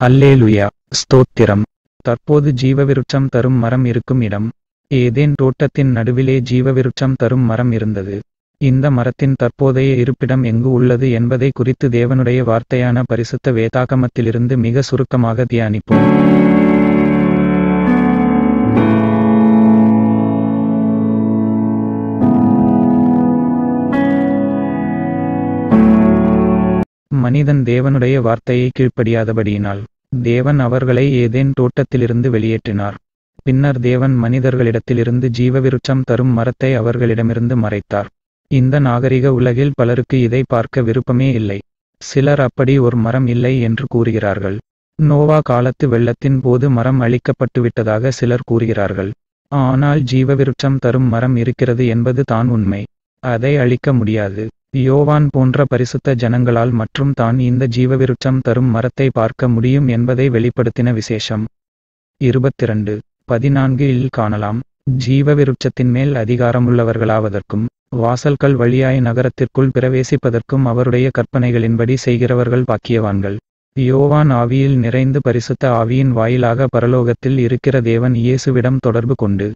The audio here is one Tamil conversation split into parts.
அல்லேலுயா ஸ்தோத்திரம் தற்போது ஜீவவிருட்சம் தரும் மரம் இருக்கும் இடம் ஏதேன் தோட்டத்தின் நடுவிலே ஜீவவிருட்சம் தரும் மரம் இருந்தது இந்த மரத்தின் தற்போதைய இருப்பிடம் எங்கு உள்ளது என்பதை குறித்து தேவனுடைய வார்த்தையான பரிசுத்த வேதாகமத்திலிருந்து மிக சுருக்கமாக தியானிப்போம் மனிதன் தேவனுடைய வார்த்தையை கீழ்ப்படியாதபடியினால் தேவன் அவர்களை ஏதேன் தோட்டத்திலிருந்து வெளியேற்றினார் பின்னர் தேவன் மனிதர்களிடத்திலிருந்து ஜீவவிருட்சம் தரும் மரத்தை அவர்களிடமிருந்து மறைத்தார் இந்த நாகரிக உலகில் பலருக்கு இதை பார்க்க விருப்பமே இல்லை சிலர் அப்படி ஒரு மரம் இல்லை என்று கூறுகிறார்கள் நோவா காலத்து வெள்ளத்தின் போது மரம் அழிக்கப்பட்டுவிட்டதாக சிலர் கூறுகிறார்கள் ஆனால் ஜீவவிருட்சம் தரும் மரம் இருக்கிறது என்பது தான் உண்மை அதை அழிக்க முடியாது யோவான் போன்ற பரிசுத்த ஜனங்களால் மற்றும் தான் இந்த ஜீவவிருட்சம் தரும் மரத்தை பார்க்க முடியும் என்பதை வெளிப்படுத்தின விசேஷம் இருபத்திரண்டு பதினான்கு இல் காணலாம் ஜீவவிருட்சத்தின் மேல் அதிகாரமுள்ளவர்களாவதற்கும் வாசல்கள் வழியாய் நகரத்திற்குள் பிரவேசிப்பதற்கும் அவருடைய கற்பனைகளின்படி செய்கிறவர்கள் பாக்கியவான்கள் யோவான் ஆவியில் நிறைந்து பரிசுத்த ஆவியின் வாயிலாக பரலோகத்தில் இருக்கிற தேவன் இயேசுவிடம் தொடர்பு கொண்டு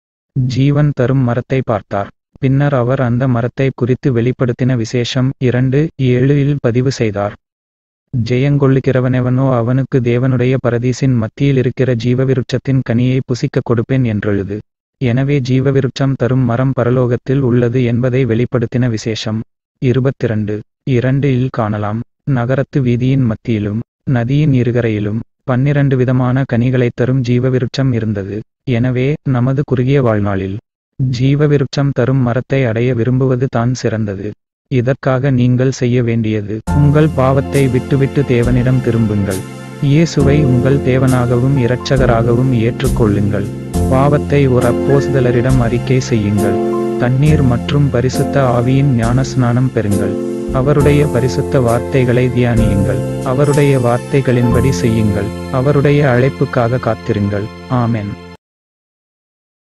ஜீவன் தரும் மரத்தை பார்த்தார் பின்னர் அவர் அந்த மரத்தை குறித்து வெளிப்படுத்தின விசேஷம் இரண்டு ஏழு இல் பதிவு செய்தார் ஜெயங்கொள்ளுகிறவனெவனோ அவனுக்கு தேவனுடைய பரதீசின் மத்தியில் இருக்கிற ஜீவவிருட்சத்தின் கனியை புசிக்க கொடுப்பேன் என்றெழுது எனவே ஜீவவிருட்சம் தரும் மரம் பரலோகத்தில் உள்ளது என்பதை வெளிப்படுத்தின விசேஷம் இருபத்திரண்டு இரண்டு இல் காணலாம் நகரத்து வீதியின் மத்தியிலும் நதியின் இருகரையிலும் பன்னிரண்டு விதமான கனிகளைத் தரும் ஜீவவிருட்சம் இருந்தது எனவே நமது குறுகிய வாழ்நாளில் ஜீவவிருட்சம் தரும் மரத்தை அடைய விரும்புவது தான் சிறந்தது இதற்காக நீங்கள் செய்ய வேண்டியது உங்கள் பாவத்தை விட்டுவிட்டு தேவனிடம் திரும்புங்கள் இயேசுவை உங்கள் தேவனாகவும் இரட்சகராகவும் ஏற்றுக்கொள்ளுங்கள் பாவத்தை ஒரு அப்போஸ்தலரிடம் அறிக்கை செய்யுங்கள் தண்ணீர் மற்றும் பரிசுத்த ஆவியின் ஞானஸ்நானம் பெறுங்கள் அவருடைய பரிசுத்த வார்த்தைகளை தியானியுங்கள் அவருடைய வார்த்தைகளின்படி செய்யுங்கள் அவருடைய அழைப்புக்காக காத்திருங்கள் ஆமென்